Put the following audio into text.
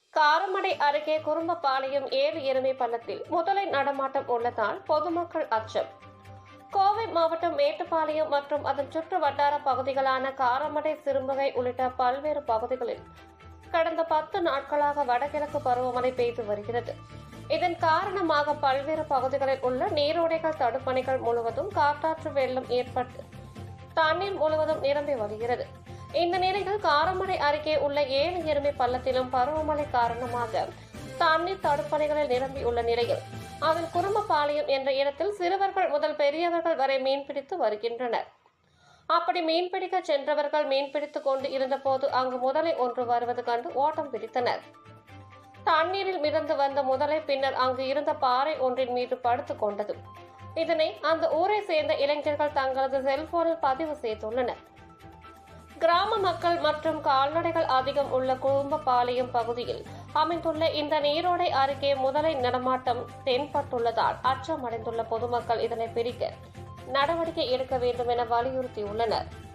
காரமடை அருகே குறும்பபாளையம் ஏழு எருமை பள்ளத்தில் முதலை நடமாட்டம் உள்ளதால் பொதுமக்கள் அச்சம் கோவை மாவட்டம் மேட்டுப்பாளையம் மற்றும் அதன் சுற்று வட்டார பகுதிகளான காரமடை சிறுமுகை உள்ளிட்ட பல்வேறு பகுதிகளில் கடந்த பத்து நாட்களாக வடகிழக்கு பருவமழை பெய்து வருகிறது இதன் காரணமாக பல்வேறு பகுதிகளில் உள்ள நீரோடைகள் தடுப்பணைகள் முழுவதும் காட்டாற்று வெள்ளம் ஏற்பட்டு தண்ணீர் முழுவதும் நிரம்பி வருகிறது இந்த நிலையில் காரமடை அருகே உள்ள ஏழு எருமை பள்ளத்திலும் பருவமழை காரணமாக தண்ணீர் தடுப்பணைகளில் நிரம்பியுள்ள நிலையில் அதன் குறும்பபாளையம் என்ற இடத்தில் சிறுவர்கள் முதல் பெரியவர்கள் வரை மீன்பிடித்து வருகின்றனர் அப்படி மீன்பிடிக்க சென்றவர்கள் மீன்பிடித்துக் கொண்டு இருந்தபோது அங்கு முதலை ஒன்று வருவது கண்டு ஓட்டம் பிடித்தனர் தண்ணீரில் மிதந்து வந்த முதலை பின்னர் அங்கு இருந்த பாறை ஒன்றின் மீது படுத்துக் கொண்டது இதனை அந்த ஊரை சேர்ந்த இளைஞர்கள் தங்களது செல்போனில் பதிவு செய்துள்ளனர் கிராம மக்கள் மற்றும் கால்நடைகள் அதிகம் உள்ள குடும்பப்பாளையம் பகுதியில் அமைந்துள்ள இந்த நீரோடை அருகே முதலை நடமாட்டம் தென்பட்டுள்ளதால் அச்சமடைந்துள்ள பொதுமக்கள் இதனை பிரிக்க நடவடிக்கை எடுக்க வேண்டும் என வலியுறுத்தியுள்ளனர்